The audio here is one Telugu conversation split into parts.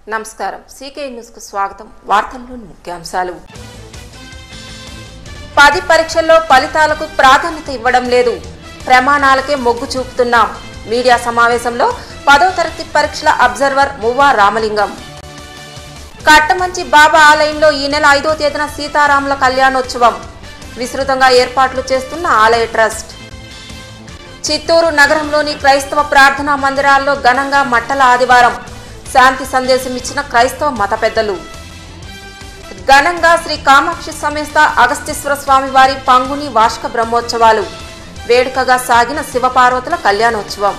నమస్కారం సీకే న్యూస్కు స్వాగతం వార్తల్లోని ముఖ్యాంశాలు పది పరీక్షల్లో ఫలితాలకు ప్రాధాన్యత ఇవ్వడం లేదు ప్రమాణాలకే మొగ్గు చూపుతున్నాం మీడియా సమావేశంలో పదో తరగతి పరీక్షల అబ్జర్వర్ మువ్వా రామలింగం కట్టమంచి బాబా ఆలయంలో ఈ నెల ఐదో తేదీన సీతారాముల కళ్యాణోత్సవం విస్తృతంగా ఏర్పాట్లు చేస్తున్న ఆలయ ట్రస్ట్ చిత్తూరు నగరంలోని క్రైస్తవ ప్రార్థనా మందిరాల్లో ఘనంగా మట్టల ఆదివారం శాంతి సందేశం ఇచ్చిన క్రైస్తవ మత పెద్దలు ఘనంగా శ్రీ కామాక్షి సమేత అగస్తీశ్వర స్వామి వారి పంగుని వార్షిక బ్రహ్మోత్సవాలు వేడుకగా సాగిన శివపార్వతుల కళ్యాణోత్సవం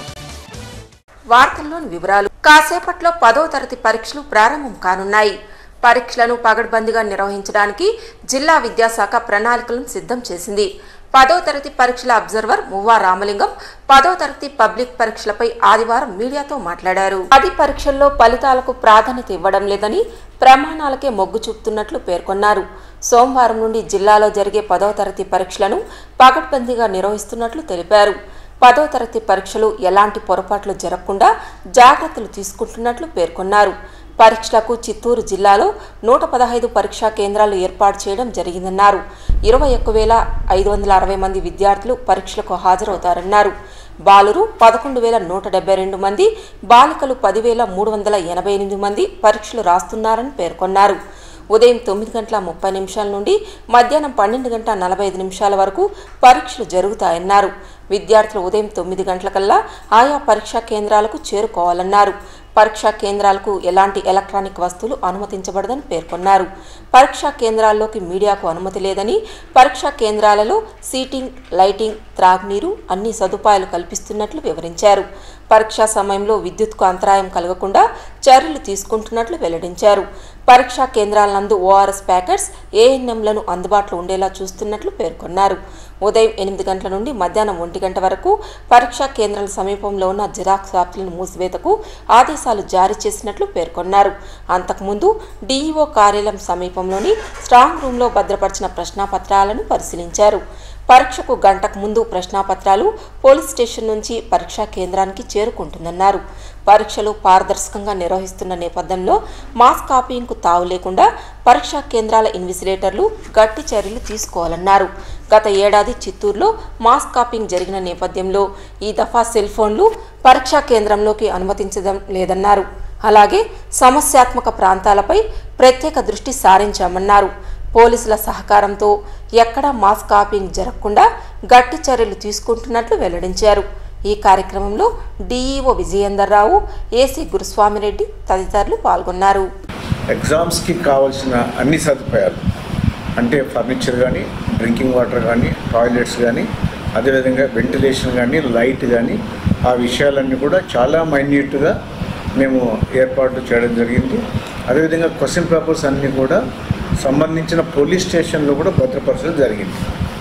వార్తల్లోని వివరాలు కాసేపట్లో పదో తరగతి పరీక్షలు ప్రారంభం కానున్నాయి పరీక్షలను పగడ్బందీగా నిర్వహించడానికి జిల్లా విద్యాశాఖ ప్రణాళికలను సిద్ధం చేసింది పదో తరగతి పరీక్షల అబ్జర్వర్ మువ్వా రామలింగం పదో తరగతి పబ్లిక్ పరీక్షలపై ఆదివారం మీడియాతో మాట్లాడారు పది పరీక్షల్లో ఫలితాలకు ప్రాధాన్యత ఇవ్వడం లేదని ప్రమాణాలకే మొగ్గు చూపుతున్నట్లు పేర్కొన్నారు సోమవారం నుండి జిల్లాలో జరిగే పదో తరగతి పరీక్షలను పగడ్బందీగా నిర్వహిస్తున్నట్లు తెలిపారు పదో తరగతి పరీక్షలు ఎలాంటి పొరపాట్లు జరగకుండా జాగ్రత్తలు తీసుకుంటున్నట్లు పేర్కొన్నారు పరీక్షలకు చిత్తూరు జిల్లాలో నూట పదహైదు పరీక్షా కేంద్రాలు ఏర్పాటు చేయడం జరిగిందన్నారు ఇరవై ఒక్క వేల ఐదు వందల అరవై మంది విద్యార్థులు పరీక్షలకు హాజరవుతారన్నారు బాలురు పదకొండు వేల నూట డెబ్బై రెండు మంది బాలికలు పదివేల మూడు వందల ఎనభై ఎనిమిది మంది పరీక్షలు రాస్తున్నారని పేర్కొన్నారు ఉదయం తొమ్మిది గంటల ముప్పై నిమిషాల నుండి మధ్యాహ్నం పన్నెండు గంటల నలభై ఐదు నిమిషాల వరకు పరీక్షలు జరుగుతాయన్నారు విద్యార్థులు ఉదయం తొమ్మిది గంటలకల్లా ఆయా పరీక్షా కేంద్రాలకు చేరుకోవాలన్నారు పరీక్షా కేంద్రాలకు ఎలాంటి ఎలక్ట్రానిక్ వస్తువులు అనుమతించబడదని పేర్కొన్నారు పరీక్షా కేంద్రాల్లోకి మీడియాకు అనుమతి లేదని పరీక్షా కేంద్రాలలో సీటింగ్ లైటింగ్ త్రాగునీరు అన్ని సదుపాయాలు కల్పిస్తున్నట్లు వివరించారు పరీక్షా సమయంలో విద్యుత్కు అంతరాయం కలగకుండా చర్యలు తీసుకుంటున్నట్లు వెల్లడించారు పరీక్షా కేంద్రాల నందు ఓఆర్ఎస్ ప్యాకెట్స్ ఏఎన్ఎంలను అందుబాటులో ఉండేలా చూస్తున్నట్లు పేర్కొన్నారు ఉదయం ఎనిమిది గంటల నుండి మధ్యాహ్నం ఒంటి గంట వరకు పరీక్షా కేంద్రాల సమీపంలో ఉన్న జిరాక్స్ షాపులను మూసివేతకు ఆదేశాలు జారీ చేసినట్లు పేర్కొన్నారు అంతకుముందు డీఈఓ కార్యాలయం సమీపంలోని స్ట్రాంగ్ రూంలో భద్రపరిచిన ప్రశ్నాపత్రాలను పరిశీలించారు పరీక్షకు గంటకు ముందు ప్రశ్నాపత్రాలు పోలీస్ స్టేషన్ నుంచి పరీక్షా కేంద్రానికి చేరుకుంటుందన్నారు పరీక్షలు పారదర్శకంగా నిర్వహిస్తున్న నేపథ్యంలో మాస్ కాపీయింగ్కు తావు లేకుండా పరీక్షా కేంద్రాల ఇన్విజిలేటర్లు గట్టి చర్యలు తీసుకోవాలన్నారు గత ఏడాది చిత్తూరులో మాస్ కాపీయింగ్ జరిగిన నేపథ్యంలో ఈ దఫా సెల్ ఫోన్లు పరీక్షా కేంద్రంలోకి అనుమతించడం లేదన్నారు అలాగే సమస్యాత్మక ప్రాంతాలపై ప్రత్యేక దృష్టి సారించామన్నారు పోలీసుల సహకారంతో ఎక్కడా మాస్ కాపీయింగ్ జరగకుండా గట్టి చర్యలు తీసుకుంటున్నట్లు వెల్లడించారు ఈ కార్యక్రమంలో డీఈఓ విజయేందర్ రావు ఏసీ గురుస్వామిరెడ్డి తదితరులు పాల్గొన్నారు ఎగ్జామ్స్కి కావాల్సిన అన్ని సదుపాయాలు అంటే ఫర్నిచర్ కానీ డ్రింకింగ్ వాటర్ కానీ టాయిలెట్స్ కానీ అదేవిధంగా వెంటిలేషన్ కానీ లైట్ కానీ ఆ విషయాలన్నీ కూడా చాలా మైన్యూట్గా మేము ఏర్పాటు చేయడం జరిగింది అదేవిధంగా క్వశ్చన్ పేపర్స్ అన్నీ కూడా సంబంధించిన పోలీస్ స్టేషన్లో కూడా భద్రపరచడం జరిగింది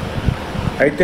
అయితే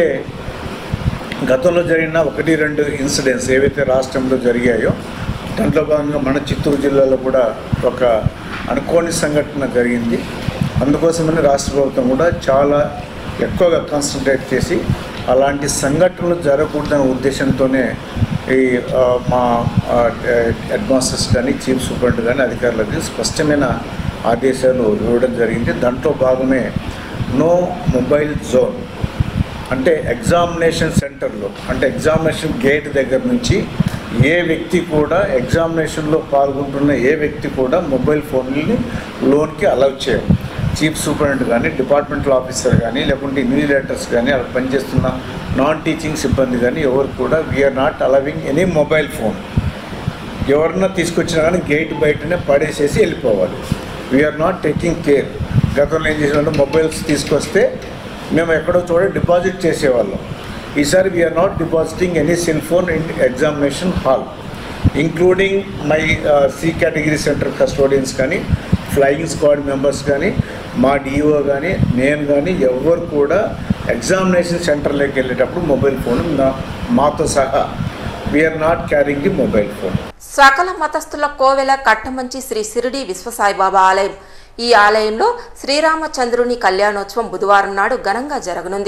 గతంలో జరిగిన ఒకటి రెండు ఇన్సిడెంట్స్ ఏవైతే రాష్ట్రంలో జరిగాయో దాంట్లో భాగంగా మన చిత్తూరు జిల్లాలో కూడా ఒక అనుకోని సంఘటన జరిగింది అందుకోసమని రాష్ట్ర ప్రభుత్వం కూడా చాలా ఎక్కువగా కాన్సన్ట్రేట్ చేసి అలాంటి సంఘటనలు జరగకూడదనే ఉద్దేశంతోనే ఈ ఆ, మా హెడ్ మాస్టర్స్ కానీ చీఫ్ సూపరింట్ కానీ అధికారులకు స్పష్టమైన ఆదేశాలు ఇవ్వడం జరిగింది దాంట్లో భాగమే నో మొబైల్ జోన్ అంటే ఎగ్జామినేషన్ సెంటర్లో అంటే ఎగ్జామినేషన్ గేట్ దగ్గర నుంచి ఏ వ్యక్తి కూడా ఎగ్జామినేషన్లో పాల్గొంటున్న ఏ వ్యక్తి కూడా మొబైల్ ఫోన్లని లోన్కి అలౌ చేయం చీఫ్ సూపరింటెండెంట్ కానీ డిపార్ట్మెంటల్ ఆఫీసర్ కానీ లేకుంటే ఇన్విజిలేటర్స్ కానీ అక్కడ పనిచేస్తున్న నాన్ టీచింగ్ సిబ్బంది కానీ ఎవరు కూడా we're not allowing any mobile phone ఎవరన్నా తీసుకొచ్చినా కానీ గేట్ బయటనే పడేసేసి వెళ్ళిపోవాలి వీఆర్ నాట్ టేకింగ్ కేర్ గతంలో ఏం చేసేవాళ్ళు మొబైల్స్ తీసుకొస్తే మేము ఎక్కడో చోట డిపాజిట్ చేసేవాళ్ళం ఈసారి we're not depositing any cell phone in examination hall including my C category centre custodians కానీ ఫ్లయింగ్ స్క్వాడ్ మెంబర్స్ కానీ మా డిఓ కానీ నేను కానీ ఎవరు కూడా ఎగ్జామినేషన్ సెంటర్లోకి వెళ్ళేటప్పుడు మొబైల్ ఫోన్ నా- మాతో సహా we're not carrying the mobile phone సకల మతస్థుల కోవెల కట్టమంచి శ్రీ సిరిడి విశ్వసాయిబాబా ఆలయం ఈ ఆలయంలో శ్రీరామచంద్రుని కళ్యాణోత్సవం బుధవారం నాడు ఘనంగా జరగనుంది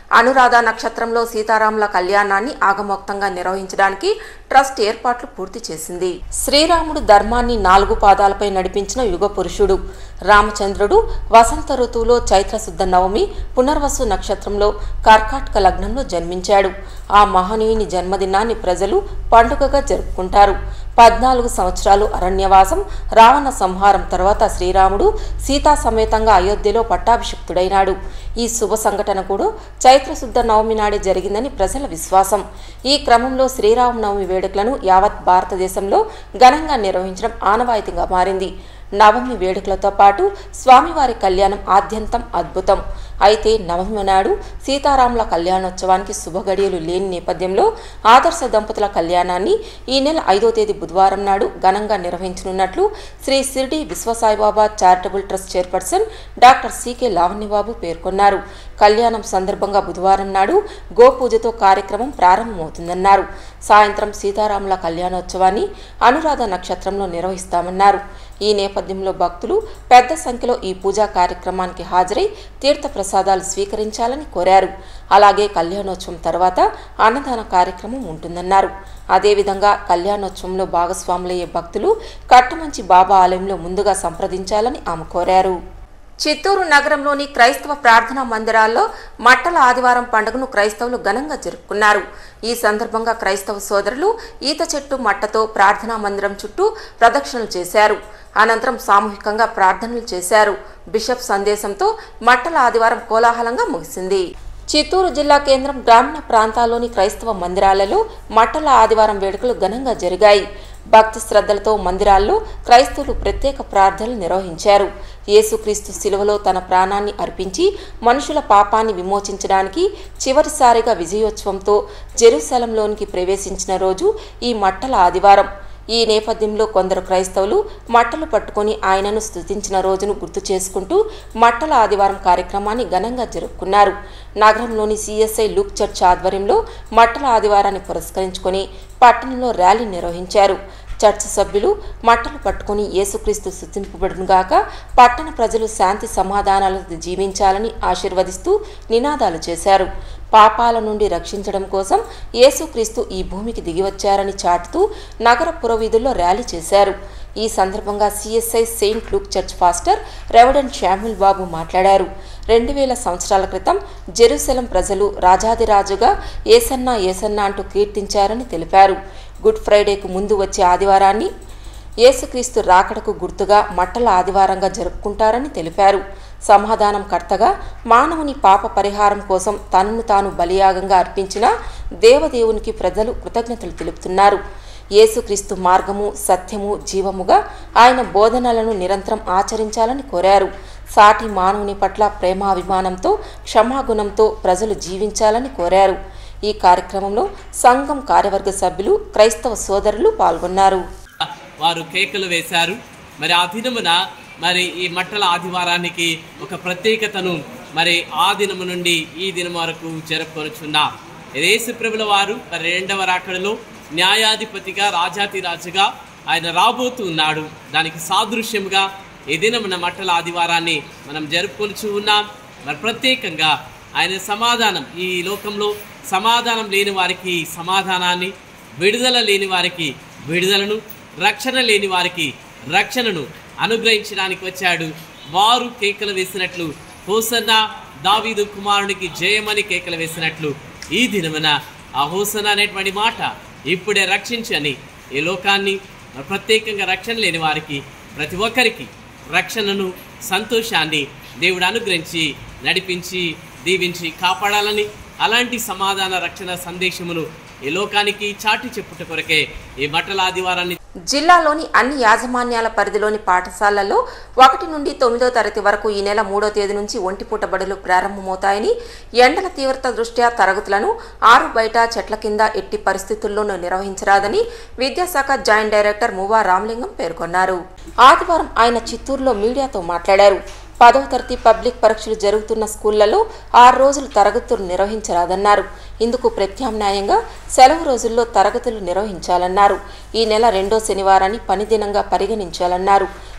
అనురాధ నక్షత్రంలో సీతారాముల కళ్యాణాన్ని ఆగమోక్తంగా నిర్వహించడానికి ట్రస్ట్ ఏర్పాట్లు పూర్తి చేసింది శ్రీరాముడు ధర్మాన్ని నాలుగు పాదాలపై నడిపించిన యుగ పురుషుడు రామచంద్రుడు వసంత ఋతువులో చైత్రశుద్ధ నవమి పునర్వసు నక్షత్రంలో కర్కాటక లగ్నంలో జన్మించాడు ఆ మహనీయుని జన్మదినాన్ని ప్రజలు పండుగగా జరుపుకుంటారు పద్నాలుగు సంవత్సరాలు అరణ్యవాసం రావణ సంహారం తర్వాత శ్రీరాముడు సీతా సమేతంగా అయోధ్యలో పట్టాభిషిక్తుడైనాడు ఈ శుభ సంఘటన కూడా చైత్రశుద్ధ నవమి నాడే జరిగిందని ప్రజల విశ్వాసం ఈ క్రమంలో శ్రీరామనవమి వేడుకలను యావత్ భారతదేశంలో ఘనంగా నిర్వహించడం ఆనవాయితీగా మారింది నవమి వేడుకలతో పాటు స్వామివారి కళ్యాణం ఆద్యంతం అద్భుతం అయితే నవమి నాడు సీతారాముల కళ్యాణోత్సవానికి శుభగడియలు లేని నేపథ్యంలో ఆదర్శ దంపతుల కళ్యాణాన్ని ఈ నెల ఐదో తేదీ బుధవారం నాడు ఘనంగా నిర్వహించనున్నట్లు Shri Shiridi Vishwasaibaba charitable trust chairperson doctor CK Lavanyababu పేర్కొన్నారు కళ్యాణం సందర్భంగా బుధవారం నాడు గోపూజతో కార్యక్రమం ప్రారంభమవుతుందన్నారు సాయంత్రం సీతారాముల కళ్యాణోత్సవాన్ని అనురాధ నక్షత్రంలో నిర్వహిస్తామన్నారు ఈ నేపథ్యంలో భక్తులు పెద్ద సంఖ్యలో ఈ పూజా కార్యక్రమానికి హాజరై తీర్థ ప్రసాదాలు స్వీకరించాలని కోరారు అలాగే కళ్యాణోత్సవం తర్వాత అన్నదాన కార్యక్రమం ఉంటుందన్నారు అదేవిధంగా కళ్యాణోత్సవంలో భాగస్వాములయ్యే భక్తులు కట్టమంచి బాబా ఆలయంలో ముందుగా సంప్రదించాలని ఆమె కోరారు చిత్తూరు నగరంలోని క్రైస్తవ ప్రార్థనా మందిరాల్లో మట్టల ఆదివారం పండుగను క్రైస్తవులు ఘనంగా జరుపుకున్నారు ఈ సందర్భంగా క్రైస్తవ సోదరులు ఈత చెట్టు మట్టతో ప్రార్థనా మందిరం చుట్టూ ప్రదక్షిణలు చేశారు అనంతరం సామూహికంగా ప్రార్థనలు చేశారు బిషప్ సందేశంతో మట్టల ఆదివారం కోలాహలంగా ముగిసింది చిత్తూరు జిల్లా కేంద్రం గ్రామీణ ప్రాంతాల్లోని క్రైస్తవ మందిరాలలో మట్టల ఆదివారం వేడుకలు ఘనంగా జరిగాయి భక్తి శ్రద్ధలతో మందిరాల్లో క్రైస్తవులు ప్రత్యేక ప్రార్థనలు నిర్వహించారు యేసుక్రీస్తు శిలువలో తన ప్రాణాన్ని అర్పించి మనుషుల పాపాన్ని విమోచించడానికి చివరిసారిగా విజయోత్సవంతో జెరూసలంలోనికి ప్రవేశించిన రోజు ఈ మట్టల ఆదివారం ఈ నేపథ్యంలో కొందరు క్రైస్తవులు మట్టలు పట్టుకొని ఆయనను స్తుతించిన రోజును గుర్తు చేసుకుంటూ మట్టల ఆదివారం కార్యక్రమాన్ని ఘనంగా జరుపుకున్నారు నగరంలోని సిఎస్ఐ లుక్ చర్చ్ ఆధ్వర్యంలో మట్టల ఆదివారాన్ని పురస్కరించుకొని పట్టణంలో ర్యాలీ నిర్వహించారు చర్చ్ సభ్యులు మట్టలు పట్టుకుని యేసుక్రీస్తు స్థుతింపబడునుగాక పట్టణ ప్రజలు శాంతి సమాధానాలతో జీవించాలని ఆశీర్వదిస్తూ నినాదాలు చేశారు పాపాల నుండి రక్షించడం కోసం యేసుక్రీస్తు ఈ భూమికి దిగివచ్చారని చాటుతూ నగర పురవీధుల్లో ర్యాలీ చేశారు ఈ సందర్భంగా CSI Saint Luke church pastor reverend Samuel Babu మాట్లాడారు రెండు వేల సంవత్సరాల క్రితం జెరూసలం ప్రజలు రాజాదిరాజుగా ఏసన్నా ఏసన్నా అంటూ కీర్తించారని తెలిపారు గుడ్ ఫ్రైడేకు ముందు వచ్చే ఆదివారాన్ని యేసుక్రీస్తు రాకడకు గుర్తుగా మట్టల ఆదివారంగా జరుపుకుంటారని తెలిపారు సమాధానం కర్తగా మానవుని పాప పరిహారం కోసం తనను తాను బలియాగంగా అర్పించిన దేవదేవునికి ప్రజలు కృతజ్ఞతలు తెలుపుతున్నారు యేసుక్రీస్తు మార్గము సత్యము జీవముగా ఆయన బోధనలను నిరంతరం ఆచరించాలని కోరారు సాటి మానవుని పట్ల ప్రేమాభిమానంతో క్షమాగుణంతో ప్రజలు జీవించాలని కోరారు ఈ కార్యక్రమంలో సంఘం కార్యవర్గ సభ్యులు క్రైస్తవ సోదరులు పాల్గొన్నారు వారు కేకలు వేశారు మరి ఆ దినమున మరి ఈ మట్టల ఆదివారానికి ఒక ప్రత్యేకతను మరి ఆ దినము నుండి ఈ దినం వరకు జరుపుకొనుచున్నాం యేసుప్రభుల వారు మరి రెండవ రాకడలో న్యాయాధిపతిగా రాజాతిరాజుగా ఆయన రాబోతూ ఉన్నాడు దానికి సాదృశ్యముగా ఈ దినమున మట్టల ఆదివారాన్ని మనం జరుపుకొనుచు ఉన్నాం మరి ప్రత్యేకంగా ఆయన సమాధానం ఈ లోకంలో సమాధానం లేని వారికి సమాధానాన్ని విడుదల లేని వారికి విడుదలను రక్షణ లేని వారికి రక్షణను అనుగ్రహించడానికి వచ్చాడు వారు కేకలు వేసినట్లు హోసన్న దావీదు కుమారునికి జయమని కేకలు వేసినట్లు ఈ దినమున ఆ హోసన్న అనేటువంటి మాట ఇప్పుడే రక్షించని ఈ లోకాన్ని ప్రత్యేకంగా రక్షణ లేని వారికి ప్రతి ఒక్కరికి రక్షణను సంతోషాన్ని దేవుడు అనుగ్రహించి నడిపించి దీవించి కాపాడాలని అలాంటి సమాధాన రక్షణ సందేశమును ఈ లోకానికి చాటి చెప్పుట కొరకే ఈ మట్టల ఆదివారాన్ని జిల్లాలోని అన్ని యాజమాన్యాల పరిధిలోని పాఠశాలల్లో ఒకటి నుండి తొమ్మిదో తరగతి వరకు ఈ నెల మూడో తేదీ నుంచి ఒంటిపూట బడులు ప్రారంభమవుతాయని ఎండల తీవ్రత దృష్ట్యా తరగతులను ఆరు బయట చెట్ల కింద ఎట్టి పరిస్థితుల్లోనూ నిర్వహించరాదని విద్యాశాఖ జాయింట్ డైరెక్టర్ మువ్వా రామలింగం పేర్కొన్నారు ఆదివారం ఆయన చిత్తూరులో మీడియాతో మాట్లాడారు పదవ తరగతి పబ్లిక్ పరీక్షలు జరుగుతున్న స్కూళ్లలో ఆరు రోజులు తరగతులు నిర్వహించరాదన్నారు ఇందుకు ప్రత్యామ్నాయంగా సెలవు రోజుల్లో తరగతులు నిర్వహించాలన్నారు ఈ నెల రెండో శనివారాన్ని పని దినంగా పరిగణించాలన్నారు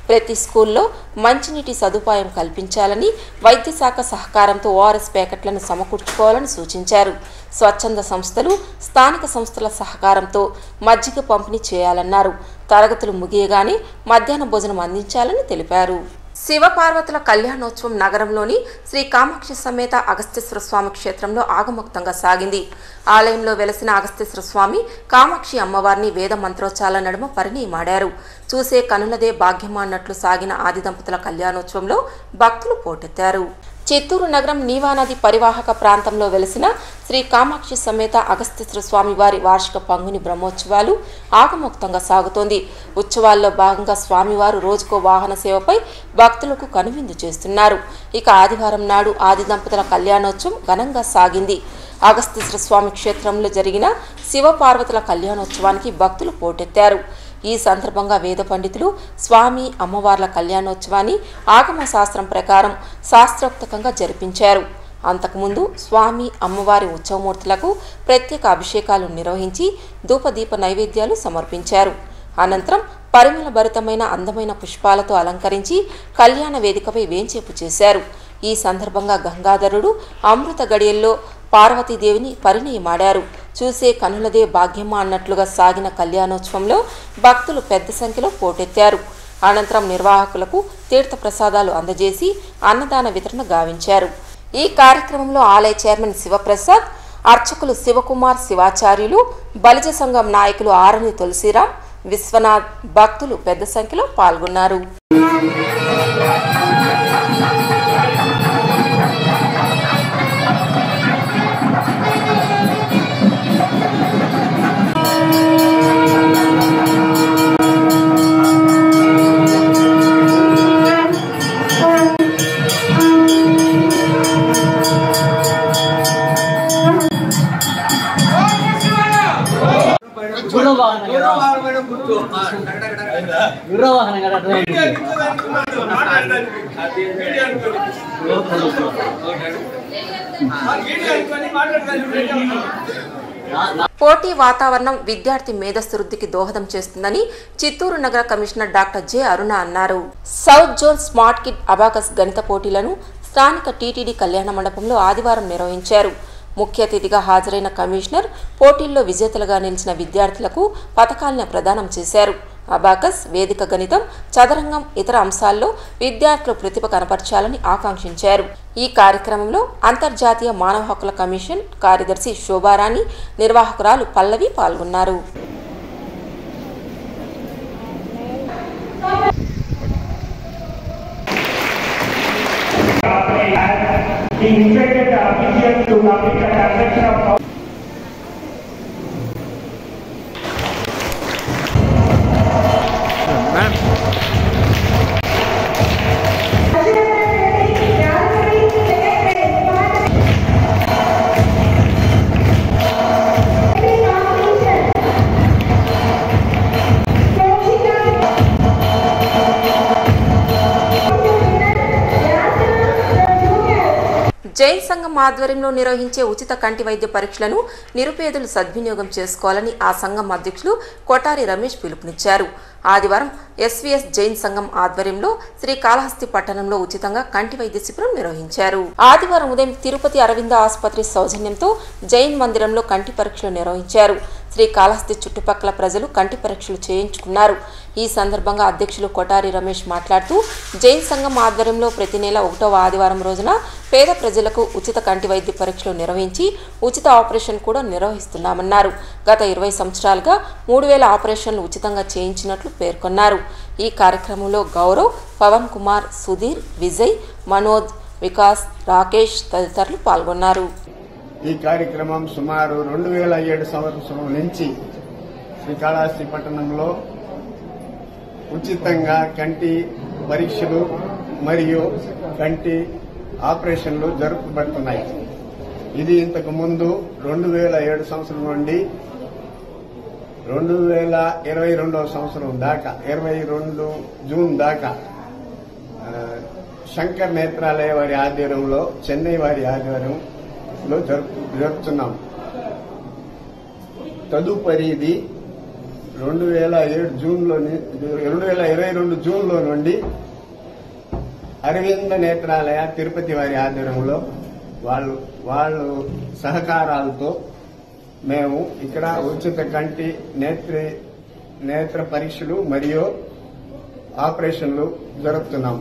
ప్రతి స్కూల్లో మంచినీటి సదుపాయం కల్పించాలని వైద్య శాఖ సహకారంతో ఓఆర్ఎస్ ప్యాకెట్లను సమకూర్చుకోవాలని సూచించారు స్వచ్ఛంద సంస్థలు స్థానిక సంస్థల సహకారంతో మజ్జిగ పంపిణీ చేయాలన్నారు తరగతులు ముగియగానే మధ్యాహ్న భోజనం అందించాలని తెలిపారు శివపార్వతుల కళ్యాణోత్సవం నగరంలోని శ్రీ కామాక్షి సమేత అగస్త్యేశ్వర స్వామి క్షేత్రంలో ఆగమోక్తంగా సాగింది ఆలయంలో వెలసిన అగస్త్యేశ్వర స్వామి కామాక్షి అమ్మవారిని వేద మంత్రోచ్చాల నడుమ పరిణయమాడారు చూసే కనులదే భాగ్యమా అన్నట్లు సాగిన ఆది దంపతుల కళ్యాణోత్సవంలో భక్తులు పోటెత్తారు చిత్తూరు నగరం నీవానది పరివాహక ప్రాంతంలో వెలిసిన శ్రీ కామాక్షి సమేత అగస్త్యేశ్వర స్వామి వారి వార్షిక పంగుని బ్రహ్మోత్సవాలు ఆగమోక్తంగా సాగుతోంది ఉత్సవాల్లో భాగంగా స్వామివారు రోజుకో వాహన సేవపై భక్తులకు కనువిందు చేస్తున్నారు ఇక ఆదివారం నాడు ఆది దంపతుల కళ్యాణోత్సవం ఘనంగా సాగింది అగస్త్యేశ్వర స్వామి క్షేత్రంలో జరిగిన శివపార్వతుల కళ్యాణోత్సవానికి భక్తులు పోటెత్తారు ఈ సందర్భంగా వేద పండితులు స్వామి అమ్మవార్ల కళ్యాణోత్సవాన్ని ఆగమ శాస్త్రం ప్రకారం శాస్త్రోక్తకంగా జరిపించారు అంతకుముందు స్వామి అమ్మవారి ఉత్సవమూర్తులకు ప్రత్యేక అభిషేకాలు నిర్వహించి ధూపదీప నైవేద్యాలు సమర్పించారు అనంతరం పరిమళ భరితమైన అందమైన పుష్పాలతో అలంకరించి కళ్యాణ వేదికపై వేంచేపు చేశారు ఈ సందర్భంగా గంగాధరుడు అమృత గడియల్లో పార్వతీదేవిని పరిణయమాడారు చూసే కనులదే భాగ్యమా అన్నట్లుగా సాగిన కళ్యాణోత్సవంలో భక్తులు పెద్ద సంఖ్యలో పోటెత్తారు అనంతరం నిర్వాహకులకు తీర్థప్రసాదాలు అందజేసి అన్నదాన వితరణ గావించారు ఈ కార్యక్రమంలో ఆలయ చైర్మన్ శివప్రసాద్ అర్చకులు శివకుమార్ శివాచార్యులు బలిజ సంఘం నాయకులు ఆరణి తులసిరాం విశ్వనాథ్ భక్తులు పెద్ద సంఖ్యలో పాల్గొన్నారు గుర్ర వాహనం కదా గుర్ర వాహనం కదా అట్లా పోటీ వాతావరణం విద్యార్థి మేధస్వృద్ధికి దోహదం చేస్తుందని చిత్తూరు నగర కమిషనర్ డాక్టర్ జె అరుణ అన్నారు south zone smart kid abacus గణిత పోటీలను స్థానిక టీటీడీ కళ్యాణ మండపంలో ఆదివారం నిర్వహించారు ముఖ్య అతిథిగా హాజరైన కమిషనర్ పోటీల్లో విజేతలుగా నిలిచిన విద్యార్థులకు పథకాలను ప్రదానం చేశారు అబాకస్ వేదిక గణితం చదరంగం ఇతర అంశాల్లో విద్యార్థులు ప్రతిభ కనపరచాలని ఆకాంక్షించారు ఈ కార్యక్రమంలో అంతర్జాతీయ మానవ హక్కుల కమిషన్ కార్యదర్శి శోభారాణి నిర్వాహకురాలు పల్లవి పాల్గొన్నారు He instructed the officials to complete the transaction of Jain సంఘం ఆధ్వర్యంలో నిర్వహించే ఉచిత కంటి వైద్య పరీక్షలను నిరుపేదలు సద్వినియోగం చేసుకోవాలని ఆ సంఘం అధ్యక్షులు కొటారి రమేష్ పిలుపునిచ్చారు ఆదివారం ఎస్వీఎస్ జైన్ సంఘం ఆధ్వర్యంలో శ్రీ కాళహస్తి పట్టణంలో ఉచితంగా కంటి వైద్య శిబిరం నిర్వహించారు ఆదివారం ఉదయం తిరుపతి అరవింద ఆసుపత్రి సౌజన్యంతో జైన్ మందిరంలో కంటి పరీక్షలు నిర్వహించారు శ్రీ కాళహస్తి చుట్టుపక్కల ప్రజలు కంటి పరీక్షలు చేయించుకున్నారు ఈ సందర్భంగా అధ్యక్షులు కొటారి రమేష్ మాట్లాడుతూ జైన్ సంఘం ఆధ్వర్యంలో ప్రతి నెల ఒకటవ ఆదివారం రోజున పేద ప్రజలకు ఉచిత కంటి వైద్య పరీక్షలు నిర్వహించి ఉచిత ఆపరేషన్ కూడా నిర్వహిస్తున్నామన్నారు గత ఇరవై సంవత్సరాలుగా మూడు వేల ఆపరేషన్లు ఉచితంగా చేయించినట్లు పేర్కొన్నారు ఈ కార్యక్రమంలో గౌరవ్ పవన్ కుమార్ సుధీర్ విజయ్ మనోజ్ వికాస్ రాకేష్ తదితరులు పాల్గొన్నారు ఈ కార్యక్రమం సుమారు రెండు వేల ఏడు సంవత్సరం నుంచి శ్రీకాళహస్తి పట్టణంలో ఉచితంగా కంటి పరీక్షలు మరియు కంటి ఆపరేషన్లు జరుపబడుతున్నాయి ఇది ఇంతకు ముందు రెండు వేల ఏడు సంవత్సరం నుండి రెండు వేల ఇరవై రెండవ సంవత్సరం దాకా ఇరవై రెండు జూన్ దాకా ఆ, శంకర్ నేత్రాలయ వారి ఆధ్వర్యంలో చెన్నై వారి ఆధ్వర్యంలో జరుపు జరుపుతున్నాం తదుపరిది రెండు వేల ఏడు జూన్లో ని- రెండు వేల ఇరవై రెండు జూన్లో నుండి అరవింద నేత్రాలయ తిరుపతి వారి ఆధ్వర్యంలో వాళ్ళు వాళ్ళు సహకారాలతో మేము ఇక్కడ ఉచిత కంటి నేత్ర నేత్ర పరీక్షలు మరియు ఆపరేషన్లు జరుపుతున్నాం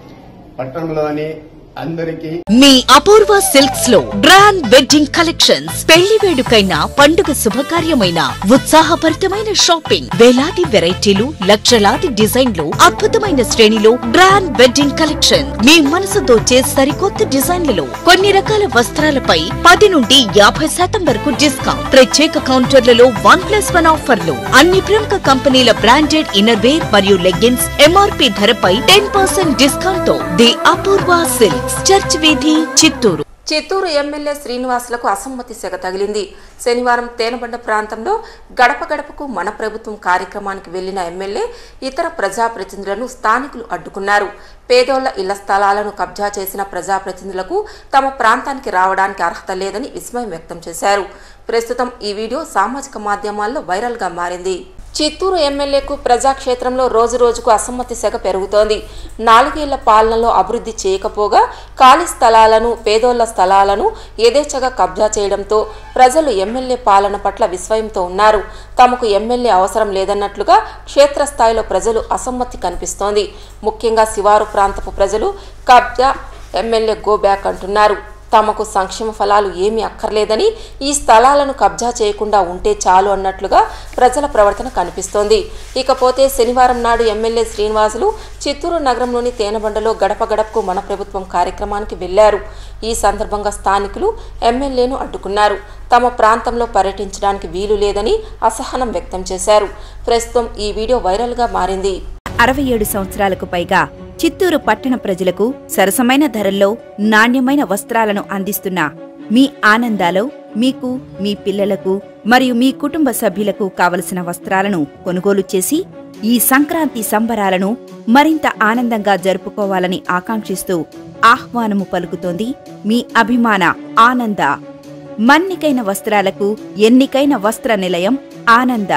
పట్టణంలోని అందరికీ మీ అపూర్వ సిల్క్స్ లో గ్రాండ్ వెడ్డింగ్ కలెక్షన్స్ పెళ్లి వేడుకైన పండుగ శుభకార్యమైన ఉత్సాహభరితమైన షాపింగ్ వేలాది వెరైటీలు లక్షలాది డిజైన్లు అద్భుతమైన శ్రేణిలో గ్రాండ్ వెడ్డింగ్ కలెక్షన్ మీ మనసు దోచే సరికొత్త డిజైన్లలో కొన్ని రకాల వస్త్రాలపై పది నుండి యాభై శాతం వరకు డిస్కౌంట్ ప్రత్యేక కౌంటర్లలో వన్ ప్లస్ వన్ ఆఫర్లు అన్ని ప్రముఖ కంపెనీల బ్రాండెడ్ ఇన్నర్ వేర్ మరియు లెగ్గిన్స్ ఎంఆర్పి ధరపై టెన్ పర్సెంట్ డిస్కౌంట్ తో ది అపూర్వ సిల్క్స్ చర్చ్ వీధి చిత్తూరు చిత్తూరు ఎమ్మెల్యే శ్రీనివాసులకు అసమ్మతి సెగ తగిలింది శనివారం తేనబండ ప్రాంతంలో గడప గడపకు మన ప్రభుత్వం కార్యక్రమానికి వెళ్లిన ఎమ్మెల్యే ఇతర ప్రజాప్రతినిధులను స్థానికులు అడ్డుకున్నారు పేదోళ్ల ఇళ్ల స్థలాలను కబ్జా చేసిన ప్రజాప్రతినిధులకు తమ ప్రాంతానికి రావడానికి అర్హత లేదని విస్మయం వ్యక్తం చేశారు ప్రస్తుతం ఈ వీడియో సామాజిక మాధ్యమాల్లో వైరల్గా మారింది చిత్తూరు ఎమ్మెల్యేకు ప్రజాక్షేత్రంలో రోజు రోజుకు అసమ్మతి సెగ పెరుగుతోంది నాలుగేళ్ల పాలనలో అభివృద్ధి చేయకపోగా ఖాళీ స్థలాలను పేదోళ్ల స్థలాలను యథేచ్ఛగా కబ్జా చేయడంతో ప్రజలు ఎమ్మెల్యే పాలన పట్ల విస్మయంతో ఉన్నారు తమకు ఎమ్మెల్యే అవసరం లేదన్నట్లుగా క్షేత్రస్థాయిలో ప్రజలు అసమ్మతి కనిపిస్తోంది ముఖ్యంగా శివారు ప్రాంతపు ప్రజలు కబ్జా ఎమ్మెల్యే గో బ్యాక్ అంటున్నారు తమకు సంక్షేమ ఫలాలు ఏమీ అక్కర్లేదని ఈ స్థలాలను కబ్జా చేయకుండా ఉంటే చాలు అన్నట్లుగా ప్రజల ప్రవర్తన కనిపిస్తోంది ఇకపోతే శనివారం నాడు ఎమ్మెల్యే శ్రీనివాసులు చిత్తూరు నగరంలోని తేనబండలో గడప గడపకు మన ప్రభుత్వం కార్యక్రమానికి వెళ్లారు ఈ సందర్భంగా స్థానికులు ఎమ్మెల్యేను అడ్డుకున్నారు తమ ప్రాంతంలో పర్యటించడానికి వీలు లేదని అసహనం వ్యక్తం చేశారు ప్రస్తుతం ఈ వీడియో వైరల్గా మారింది అరవై ఏడు సంవత్సరాలకు పైగా చిత్తూరు పట్టణ ప్రజలకు సరసమైన ధరల్లో నాణ్యమైన వస్త్రాలను అందిస్తున్న మీ ఆనందాలో మీకు మీ పిల్లలకు మరియు మీ కుటుంబ సభ్యులకు కావలసిన వస్త్రాలను కొనుగోలు చేసి ఈ సంక్రాంతి సంబరాలను మరింత ఆనందంగా జరుపుకోవాలని ఆకాంక్షిస్తూ ఆహ్వానము పలుకుతోంది మీ అభిమాన ఆనంద మన్నికైన వస్త్రాలకు ఎన్నికైన వస్త్ర నిలయం ఆనంద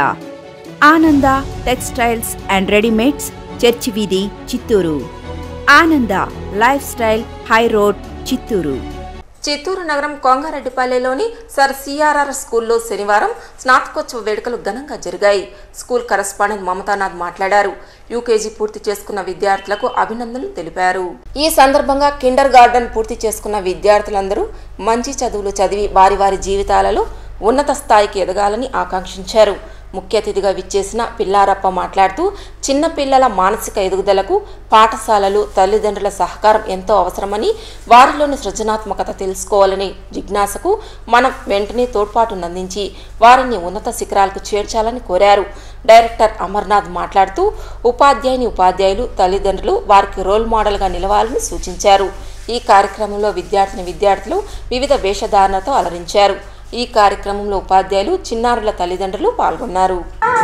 ఆనంద టెక్స్టైల్స్ అండ్ రెడీమేడ్స్ చర్చి వీధి Chittoor Ananda lifestyle high road Chittoor Chittoor నగరం కొంగారెడ్డిపల్లెలోని సర్ సిఆర్ఆర్ స్కూల్లో శనివారం స్నాతకోత్సవ వేడుకలు ఘనంగా జరిగాయి స్కూల్ కరస్పాండెంట్ మమతానాథ్ మాట్లాడారు యూకేజీ పూర్తి చేసుకున్న విద్యార్థులకు అభినందనలు తెలిపారు ఈ సందర్భంగా కిండర్ గార్డెన్ పూర్తి చేసుకున్న విద్యార్థులందరూ మంచి చదువులు చదివి వారి వారి జీవితాలలో ఉన్నత స్థాయికి ఎదగాలని ఆకాంక్షించారు ముఖ్య అతిథిగా విచ్చేసిన పిల్లారప్ప మాట్లాడుతూ చిన్న పిల్లల మానసిక ఎదుగుదలకు పాఠశాలలు తల్లిదండ్రుల సహకారం ఎంతో అవసరమని వారిలోని సృజనాత్మకత తెలుసుకోవాలనే జిజ్ఞాసకు మనం వెంటనే తోడ్పాటునందించి వారిని ఉన్నత శిఖరాలకు చేర్చాలని కోరారు డైరెక్టర్ అమర్నాథ్ మాట్లాడుతూ ఉపాధ్యాయుని ఉపాధ్యాయులు తల్లిదండ్రులు వారికి రోల్ మోడల్గా నిలవాలని సూచించారు ఈ కార్యక్రమంలో విద్యార్థిని విద్యార్థులు వివిధ వేషధారణతో అలరించారు ఈ కార్యక్రమంలో ఉపాధ్యాయులు చిన్నారుల తల్లిదండ్రులు పాల్గొన్నారు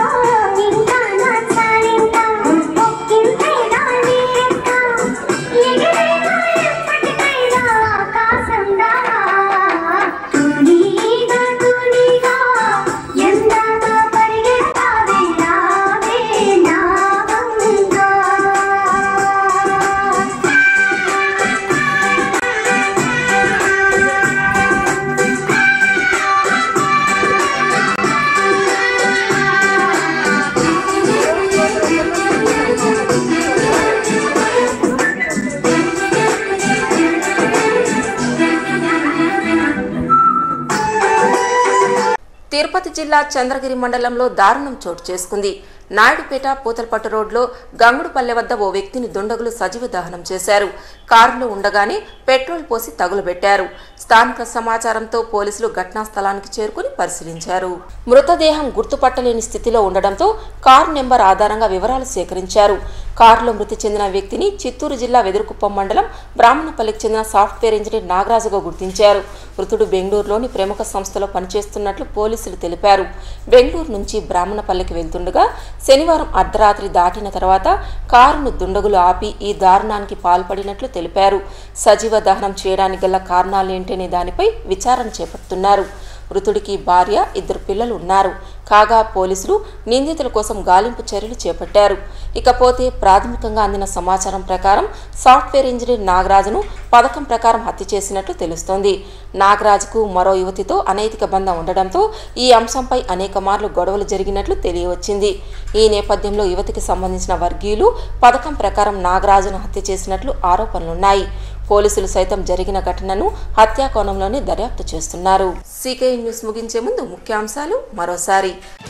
తిరుపతి జిల్లా చంద్రగిరి మండలంలో దారుణం చోటు చేసుకుంది నాయుడుపేట పూతలపట్టు రోడ్లో గంగుడుపల్లె వద్ద ఓ వ్యక్తిని దుండగులు సజీవ దహనం చేశారు కారులో ఉండగానే పెట్రోల్ పోసి తగులబెట్టారు స్థానిక సమాచారంతో పోలీసులు ఘటనా స్థలానికి చేరుకుని పరిశీలించారు మృతదేహం గుర్తుపట్టలేని స్థితిలో ఉండడంతో కారు నెంబర్ ఆధారంగా వివరాలు సేకరించారు కారులో మృతి చెందిన వ్యక్తిని చిత్తూరు జిల్లా వెదురుకుప్పం మండలం బ్రాహ్మణపల్లికి చెందిన సాఫ్ట్వేర్ ఇంజనీర్ నాగరాజుగా గుర్తించారు మృతుడు బెంగళూరులోని ప్రముఖ సంస్థలో పనిచేస్తున్నట్లు పోలీసులు తెలిపారు బెంగళూరు నుంచి బ్రాహ్మణపల్లికి వెళ్తుండగా శనివారం అర్ధరాత్రి దాటిన తర్వాత కారును దుండగులు ఆపి ఈ దారుణానికి పాల్పడినట్లు తెలిపారు సజీవ దహనం చేయడానికి గల కారణాలేంటనే దానిపై విచారణ చేపడుతున్నారు మృతుడికి భార్య ఇద్దరు పిల్లలు ఉన్నారు కాగా పోలీసులు నిందితుల కోసం గాలింపు చర్యలు చేపట్టారు ఇకపోతే ప్రాథమికంగా అందిన సమాచారం ప్రకారం సాఫ్ట్వేర్ ఇంజనీర్ నాగరాజును పథకం ప్రకారం హత్య చేసినట్లు తెలుస్తోంది నాగరాజుకు మరో యువతితో అనైతిక బంధం ఉండడంతో ఈ అంశంపై అనేక మార్లు గొడవలు జరిగినట్లు తెలియవచ్చింది ఈ నేపథ్యంలో యువతికి సంబంధించిన వర్గీయులు పథకం ప్రకారం నాగరాజును హత్య చేసినట్లు ఆరోపణలున్నాయి పోలీసులు సైతం జరిగిన ఘటనను హత్యా కోణంలోనే దర్యాప్తు చేస్తున్నారు సీకే న్యూస్ ముగించే ముందు ముఖ్యాంశాలు మరోసారి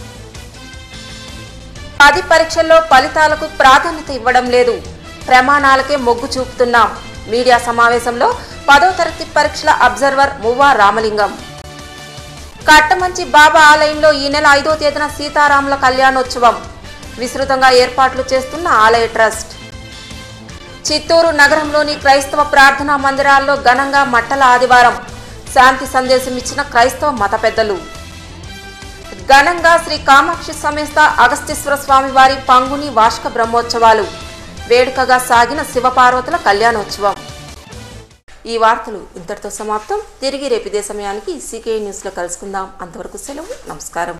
పది పరీక్షల్లో ఫలితాలకు ప్రాధాన్యత ఇవ్వడం లేదు ప్రమాణాలకే మొగ్గు చూపుతున్నాం మీడియా సమావేశంలో పదో తరగతి పరీక్షల అబ్జర్వర్ మువ్వా రామలింగం కట్టమంచి బాబా ఆలయంలో ఈ నెల ఐదో తేదీన సీతారాముల కళ్యాణోత్సవం విస్తృతంగా ఏర్పాట్లు చేస్తున్న ఆలయ ట్రస్ట్ చిత్తూరు నగరంలోని క్రైస్తవ ప్రార్థనా మందిరాల్లో ఘనంగా మట్టల ఆదివారం శాంతి సందేశం ఇచ్చిన క్రైస్తవ మత పెద్దలు ఘనంగా శ్రీ కామాక్షి సమేత అగస్తీశ్వర స్వామి వారి పంగుని వార్షిక బ్రహ్మోత్సవాలు వేడుకగా సాగిన శివపార్వతుల కళ్యాణోత్సవం ఈ వార్తలు ఇంతటితో సమాప్తం తిరిగి రేపు ఇదే సమయానికి సీకే న్యూస్లో కలుసుకుందాం అంతవరకు సెలవు నమస్కారం